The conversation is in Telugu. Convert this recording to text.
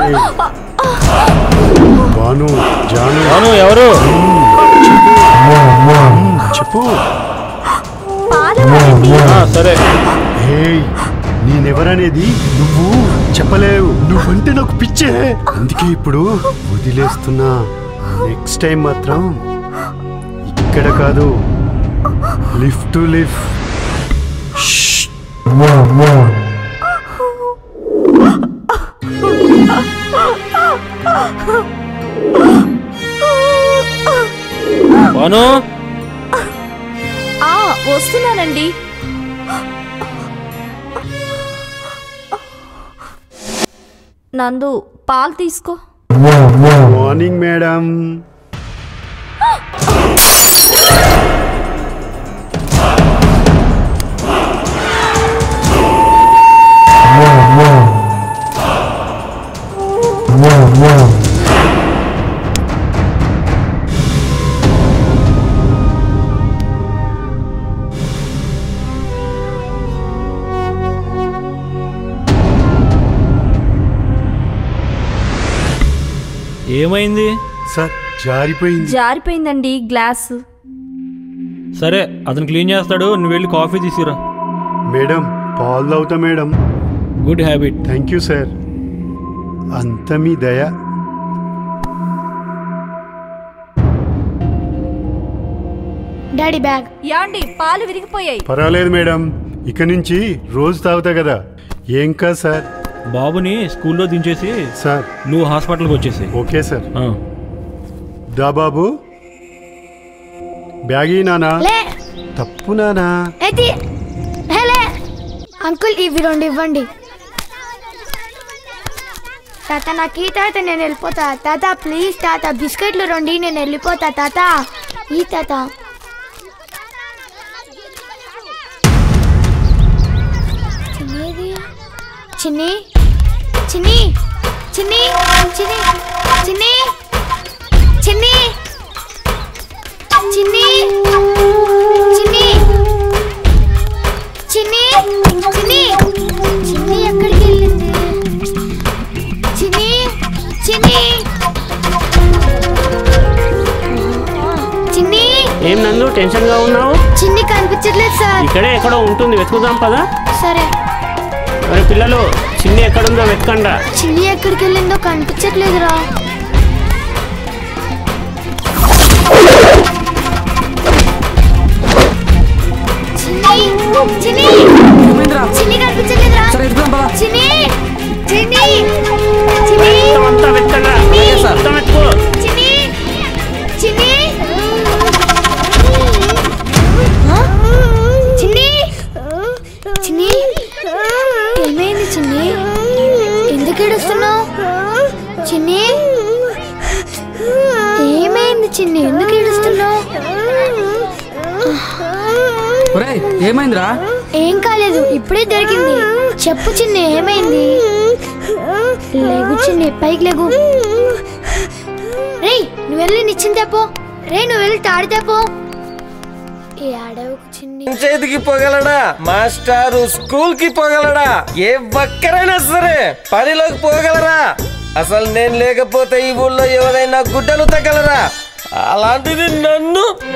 భాను జాను అవును ఎవరు చెప్పు ఆ, సరే హేయ్ నేనెవరనేది నువ్వు చెప్పలేవు నువ్వంటే నాకు పిచ్చే అందుకే ఇప్పుడు వదిలేస్తున్నా నెక్స్ట్ టైం మాత్రం ఇక్కడ కాదు లిఫ్ట్ టు లిఫ్ట్ భాను ఆ వస్తున్నానండి నందు పాలు తీసుకో మార్నింగ్ మేడం ఏమైంది సార్ జారిపోయింది జారిపోయిందండి గ్లాస్ సరే అతను క్లీన్ చేస్తాడు నువ్వు వెళ్ళి కాఫీ తీసుకురా మేడం పాలు తాగుతా madam good habit thank you sir అంత మీ దయ డాడీ బ్యాగ్ యాండి పాలు విరిగిపోయాయి పర్వాలేదు మేడం ఇక నుంచి రోజు తాగుతా కదా ఏం కాదు సార్ బాబుని స్కూల్లో దించేసి సార్ నువ్వు హాస్పిటల్కి వచ్చేసి ఓకే సార్ దా బాబు బ్యాగీ నానా లే తప్పు నానా అయితే హేలే అంకుల్ ఇవి రెండు ఇవ్వండి తాత నాకు ఈ తాత నేను వెళ్ళిపోతా తాత ప్లీజ్ తాత బిస్కెట్లు రెండు నేను వెళ్ళిపోతా తాత ఈ తాత చిన్నిది చిన్ని చిన్ని చిన్ని చిన్ని చిన్ని చిన్ని చిన్ని చిన్ని చిన్ని చిన్ని చిన్ని ఎక్కడికి వెళ్ళింది చిన్ని చిన్ని చిన్ని ఏం నందు టెన్షన్ గా ఉన్నావు చిన్ని కనిపించట్లేదు సార్ ఇక్కడే ఎక్కడో ఉంటుంది వెతుకుదాం పదా సరే మరి పిల్లలు చిన్ని ఎక్కడుందో వెతకండా చిన్ని ఎక్కడికి వెళ్ళిందో కనిపించట్లేదురా చిన్ని చిన్ని చిన్ని కనిపించట్లేదురా చిన్ని చిన్ని చిన్ని అంతా వెతకండా మొత్తం వెతుకు చిన్ని చిన్ని చిన్ని చిన్ని ఏమైంది చిన్ని ఎందుకు ఏడుస్తున్నావు చిన్ని ఏమైంది చిన్ని ఎందుకు ఏడుస్తున్నావు ఒరేయ్ ఏమైందిరా ఏం కాలేదు ఇప్పుడే దొరికింది చెప్పు చిన్ని ఏమైంది లేగు చిన్ని పైకి లేగు రేయ్ నువ్వు వెళ్ళి నిచ్చిన తెపో రే నువ్వు వెళ్ళి తాడి తెపో ఈ అడవుకు చిన్ని చేతికి పోగలడా మాస్టారు స్కూల్ కి పోగలడా ఏ ఒక్కరైనా సరే పనిలోకి పోగలరా అసలు నేను లేకపోతే ఈ ఊళ్ళో ఎవరైనా గుడ్డలు తగ్గలరా అలాంటిది నన్ను